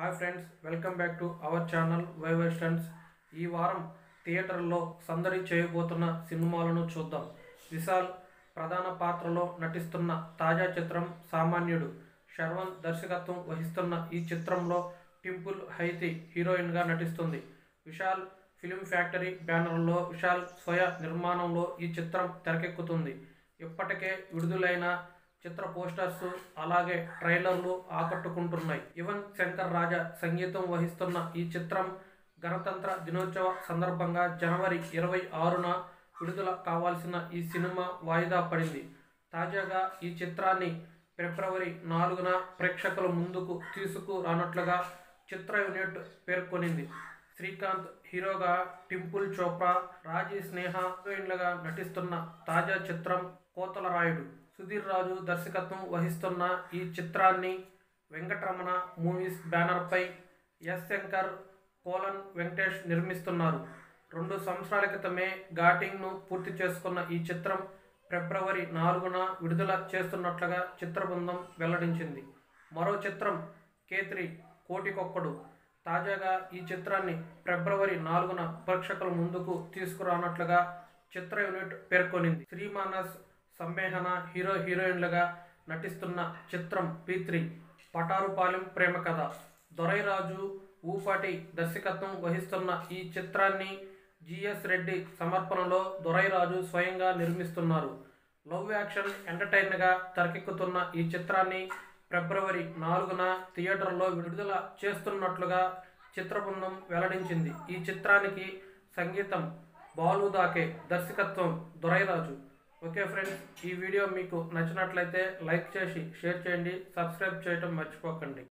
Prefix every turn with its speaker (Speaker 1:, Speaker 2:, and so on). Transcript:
Speaker 1: hi friends welcome back to our channel వైవర్ stunts ఈ వారం థియేటర్లో సందడి చేయబోతున్న సినిమాలను చూద్దాం విశాల్ ప్రధాన పాత్రలో నటిస్తున్న తాజా చిత్రం సామాన్యుడు శర్వన్ దర్శకత్వం వహిస్తున్న ఈ చిత్రంలో టింపుల్ హైతి హీరోయిన్గా నటిస్తుంది విశాల్ ఫిలిం ఫ్యాక్టరీ బ్యానర్లో విశాల్ స్వయ నిర్మాణంలో ఈ చిత్రం తెరకెక్కుతుంది ఇప్పటికే విడుదలైన చిత్ర పోస్టర్స్ అలాగే ట్రైలర్లు ఆకట్టుకుంటున్నాయి యువన్ శంకర్ రాజా సంగీతం వహిస్తున్న ఈ చిత్రం గణతంత్ర దినోత్సవ సందర్భంగా జనవరి ఇరవై ఆరున విడుదల కావాల్సిన ఈ సినిమా వాయిదా పడింది తాజాగా ఈ చిత్రాన్ని ఫిబ్రవరి నాలుగున ప్రేక్షకుల ముందుకు తీసుకురానట్లుగా చిత్ర యూనిట్ పేర్కొనింది శ్రీకాంత్ హీరోగా టింపుల్ చోప్రా రాజీ స్నేహ హీరోయిన్లుగా నటిస్తున్న తాజా చిత్రం కోతల రాయుడు సుధీర్ రాజు దర్శకత్వం వహిస్తున్న ఈ చిత్రాన్ని వెంకటరమణ మూవీస్ బ్యానర్పై ఎస్ శంకర్ కోలన్ వెంకటేష్ నిర్మిస్తున్నారు రెండు సంవత్సరాల క్రితమే ఘాటింగ్ను పూర్తి చేసుకున్న ఈ చిత్రం ఫిబ్రవరి నాలుగున విడుదల చేస్తున్నట్లుగా చిత్ర బృందం వెల్లడించింది మరో చిత్రం కేత్రి కోటికొక్కడు తాజాగా ఈ చిత్రాన్ని ఫిబ్రవరి నాలుగున ప్రేక్షకుల ముందుకు తీసుకురానట్లుగా చిత్ర యూనిట్ పేర్కొనింది శ్రీమానస్ సంమేహన హీరో హీరోయిన్లుగా నటిస్తున్న చిత్రం పీత్రి పటారుపాలెం ప్రేమ కథ దొరైరాజు ఊపాటి దర్శకత్వం వహిస్తున్న ఈ చిత్రాన్ని జిఎస్ రెడ్డి సమర్పణలో దొరైరాజు స్వయంగా నిర్మిస్తున్నారు లవ్ యాక్షన్ ఎంటర్టైన్గా తెరకెక్కుతున్న ఈ చిత్రాన్ని ఫిబ్రవరి నాలుగున థియేటర్లో విడుదల చేస్తున్నట్లుగా చిత్ర బృందం వెల్లడించింది ఈ చిత్రానికి సంగీతం బాలుదాకే దర్శకత్వం దొరైరాజు ఓకే ఫ్రెండ్స్ ఈ వీడియో మీకు నచ్చినట్లయితే లైక్ చేసి షేర్ చేయండి సబ్స్క్రైబ్ చేయడం మర్చిపోకండి